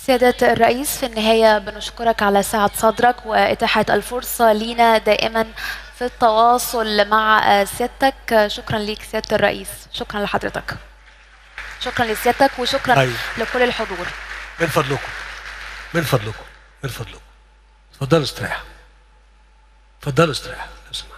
سيادة الرئيس في النهاية بنشكرك على سعة صدرك وإتاحة الفرصة لينا دائما في التواصل مع سيادتك شكرا ليك سيادة الرئيس شكرا لحضرتك شكرا لسيادتك وشكرا أيوة. لكل الحضور من فضلكم من فضلكم من فضلكم اتفضلوا استريحوا اتفضلوا استريحوا لو سمحت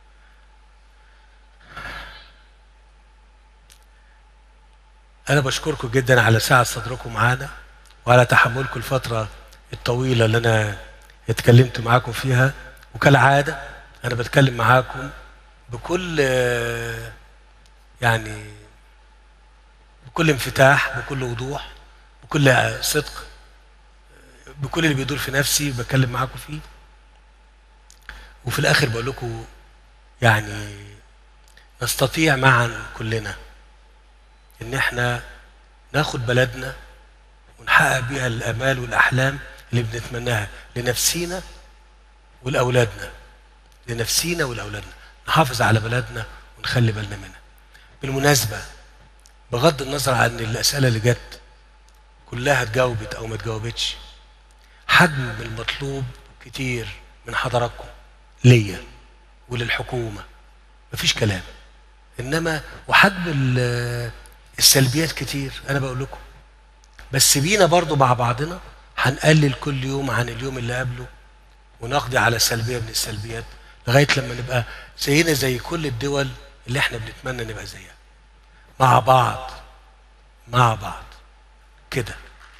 أنا بشكركم جدا على سعة صدركم معانا وعلى تحملكم الفترة الطويلة اللي أنا اتكلمت معاكم فيها وكالعادة أنا بتكلم معاكم بكل آه، يعني بكل انفتاح بكل وضوح بكل آه، صدق آه، بكل اللي بيدور في نفسي بتكلم معاكم فيه وفي الآخر بقول لكم يعني نستطيع معا كلنا ان احنا ناخد بلدنا ونحقق بيها الامال والاحلام اللي بنتمناها لنفسينا ولاولادنا لنفسينا ولاولادنا نحافظ على بلدنا ونخلي بالنا منها بالمناسبه بغض النظر عن الاسئله اللي جت كلها اتجاوبت او ما اتجاوبتش حجم المطلوب كتير من حضراتكم ليا وللحكومه مفيش كلام انما وحجم ال- السلبيات كتير انا بقول لكم بس بينا برضو مع بعضنا هنقلل كل يوم عن اليوم اللي قبله ونقضي على سلبيه من السلبيات لغايه لما نبقى زينا زي كل الدول اللي احنا بنتمنى نبقى زيها مع بعض مع بعض كده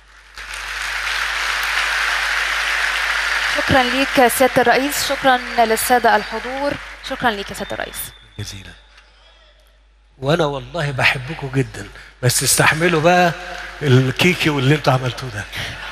شكرا ليك سيادة الرئيس شكرا للسادة الحضور شكرا ليك يا سيادة الرئيس جزيلا وانا والله بحبكم جدا بس استحملوا بقى الكيكي واللي انتوا عملتوه ده